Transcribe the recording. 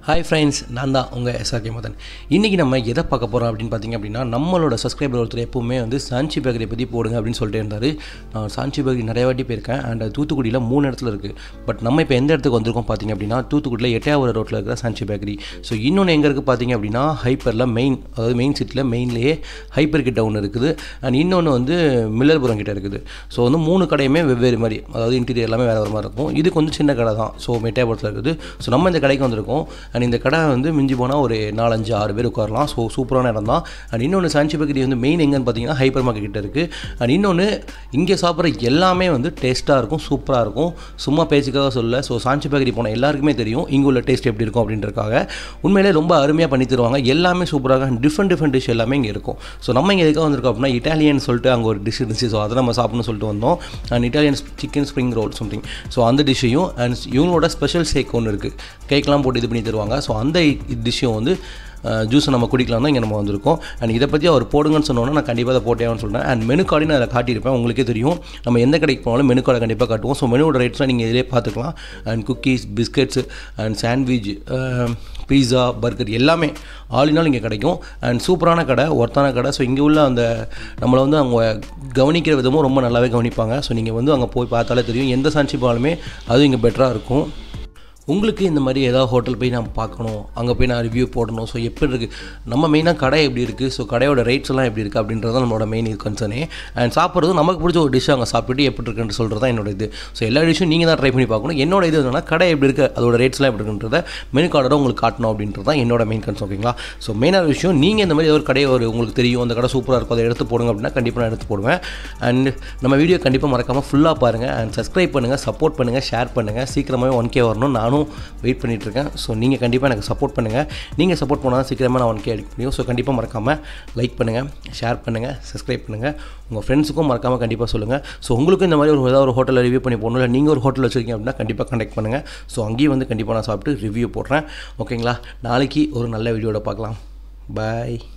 hi friends நான் தான் உங்கள் எஸ்ஆர்கே மதன் இன்றைக்கி நம்ம எதை பார்க்க போகிறோம் அப்படின்னு பார்த்தீங்க அப்படின்னா நம்மளோட சப்ஸ்கிரைபர் ஒருத்தர் எப்பவுமே வந்து சாஞ்சி பேக்கரி பற்றி போடுங்க அப்படின்னு சொல்லிட்டு இருந்தார் நான் சாஞ்சி பேக்கரி நிறைய வாட்டி போயிருக்கேன் அண்ட் தூத்துக்குடியில் மூணு இடத்துல இருக்குது பட் நம்ம இப்போ எந்த இடத்துக்கு வந்திருக்கோம் பார்த்தீங்க அப்படின்னா தூத்துக்குடியில் எட்டையாவது ரோட்டில் இருக்கிற சாஞ்சி பேக்கரி ஸோ இன்னொன்று எங்கே இருக்குது பார்த்தீங்க அப்படின்னா ஹைப்பரில் மெயின் அதாவது மெயின் சிட்டியில் மெயின்லேயே ஹைப்பர் கிட்ட ஒன்று இருக்குது அண்ட் இன்னொன்று வந்து மில்லர்புரம் கிட்ட இருக்குது ஸோ வந்து மூணு கடையுமே வெவ்வேறு மாதிரி அதாவது இன்டீரியர் எல்லாமே வேறு வேறு மாதிரி இருக்கும் இதுக்கு வந்து சின்ன கடை தான் ஸோ மெட்டையாபுரத்தில் இருக்குது ஸோ நம்ம இந்த கடைக்கு வந்திருக்கோம் அண்ட் இந்த கடை வந்து மிஞ்சி போனால் ஒரு நாலஞ்சு ஆறு பேர் உட்காரலாம் ஸோ சூப்பரான இடம் தான் அண்ட் இன்னொன்று சாஞ்சி பேக்கரி வந்து மெயின் எங்கன்னு பார்த்தீங்கன்னா ஹைப்பர் மார்க்கெட் கிட்ட இருக்குது அண்ட் இன்னொன்று இங்கே சாப்பிட்ற எல்லாமே வந்து டேஸ்ட்டாக இருக்கும் சூப்பராக இருக்கும் சும்மா பேச்சுக்காக சொல்ல ஸோ சாஞ்சி பேக்கரி போன எல்லாருக்குமே தெரியும் இங்கே உள்ள டேஸ்ட் எப்படி இருக்கும் அப்படின்றக்காக உண்மையிலே ரொம்ப அருமையாக பண்ணி தருவாங்க எல்லாமே சூப்பராக டிஃப்ரெண்ட் டிஃப்ரெண்ட் டிஷ் எல்லாமே இங்கே இருக்கும் ஸோ நம்ம இங்கே எதுக்காக வந்திருக்கோம் அப்படின்னா இட்டாலியன் சொல்லிட்டு அங்கே ஒரு டிஷ் இருந்துச்சு ஸோ அதை நம்ம சாப்பிட்ணும்னு சொல்லிட்டு வந்தோம் and Italian chicken spring roll something so அந்த டிஷ்ஷையும் அண்ட் இவங்களோட ஸ்பெஷல் ஷேக் ஒன்று இருக்குது கேக்லாம் போட்டு இது பண்ணி தருவாங்க ஸோ அந்த டிஷ்ஷும் வந்து ஜூஸை நம்ம குடிக்கலாம் தான் இங்கே நம்ம வந்திருக்கோம் அண்ட் இதை பற்றி அவர் போடுங்கன்னு சொன்னோன்னா நான் கண்டிப்பாக அதை போட்டேன்னு சொல்கிறேன் அண்ட் மெனு கார்டையும் நான் அதை காட்டியிருப்பேன் உங்களுக்கே தெரியும் நம்ம எந்த கடைக்கு போனாலும் மெனு கார்டை கண்டிப்பாக காட்டுவோம் ஸோ மெனுவோட ரேட்ஸ்லாம் நீங்கள் இதிலே பார்த்துக்கலாம் and cookies biscuits and sandwich pizza burger எல்லாமே ஆல் இன் ஆல் இங்கே கிடைக்கும் அண்ட் சூப்பரான கடை ஒர்த்தான கடை ஸோ இங்கே உள்ள அந்த நம்மளை வந்து அவங்க கவனிக்கிற விதமும் ரொம்ப நல்லாவே கவனிப்பாங்க ஸோ நீங்கள் வந்து அங்கே போய் பார்த்தாலே தெரியும் எந்த சான்சி போனாலுமே அதுவும் இங்கே பெட்டராக இருக்கும் உங்களுக்கு இந்த மாதிரி ஏதாவது ஹோட்டல் போய் நான் பார்க்கணும் அங்கே போய் நான் ரிவ்யூ போடணும் ஸோ எப்படி இருக்குது நம்ம மெயினாக கடை எப்படி இருக்குது ஸோ கடையோட ரேட்ஸ் எல்லாம் எப்படி இருக்குது அப்படின்றது தான் நம்மளோட மெயின் கன்சர்னே அண்ட் சாப்பிட்றது நமக்கு பிடிச்ச ஒரு டிஷ் அங்கே சாப்பிட்டு எப்படி இருக்குன்னு சொல்கிறது தான் என்னோட இது ஸோ எல்லா டிஷ்ஷும் நீங்கள் தான் ட்ரை பண்ணி பார்க்கணும் என்னோட இது என்னன்னா கடை எப்படி இருக்குது அதோட ரேட்ஸ்லாம் எப்படி இருக்குன்றத மெனு கார்டோட உங்களுக்கு காட்டணும் அப்படின்றது தான் என்னோட மெயின் கன்சர்ன் ஓகேங்களா ஸோ மெயினான விஷயம் நீங்கள் இந்த மாதிரி ஒரு கடை ஒரு உங்களுக்கு தெரியும் அந்த கடை சூப்பராக இருக்கும் அதை எடுத்து போடுங்க அப்படின்னா கண்டிப்பாக நான் எடுத்து போடுவேன் அண்ட் நம்ம வீடியோ கண்டிப்பாக மறக்காமல் ஃபுல்லாக பாருங்கள் அண்ட் சப்ஸ்கிரைப் பண்ணுங்கள் சப்போர்ட் பண்ணுங்கள் ஷேர் பண்ணுங்கள் சீக்கிரமாகவே ஒன் கே வரணும் நானும் வெயிட் பண்ணிகிட்ருக்கேன் ஸோ நீங்கள் கண்டிப்பாக எனக்கு சப்போர்ட் பண்ணுங்கள் நீங்கள் சப்போர்ட் பண்ணால் தான் சீக்கிரமாக நான் ஒன் கே அடிக்க முடியும் ஸோ கண்டிப்பாக மறக்காமல் லைக் பண்ணுங்கள் ஷேர் பண்ணுங்கள் சப்ஸ்கிரைப் பண்ணுங்கள் உங்கள் ஃப்ரெண்ட்ஸுக்கும் மறக்காமல் கண்டிப்பாக சொல்லுங்கள் ஸோ உங்களுக்கும் இந்த மாதிரி ஒரு ஏதாவது ஒரு ஹோட்டலில் ரிவ்யூ பண்ணி போடணும் இல்லை நீங்கள் ஒரு ஹோட்டல் வச்சுருக்கீங்க அப்படின்னா கண்டிப்பாக கண்டெக்ட் பண்ணுங்கள் ஸோ அங்கேயும் வந்து கண்டிப்பாக நான் சாப்பிட்டு ரிவ்யூ போடுறேன் ஓகேங்களா நாளைக்கு ஒரு நல்ல வீடியோட பார்க்கலாம் பாய்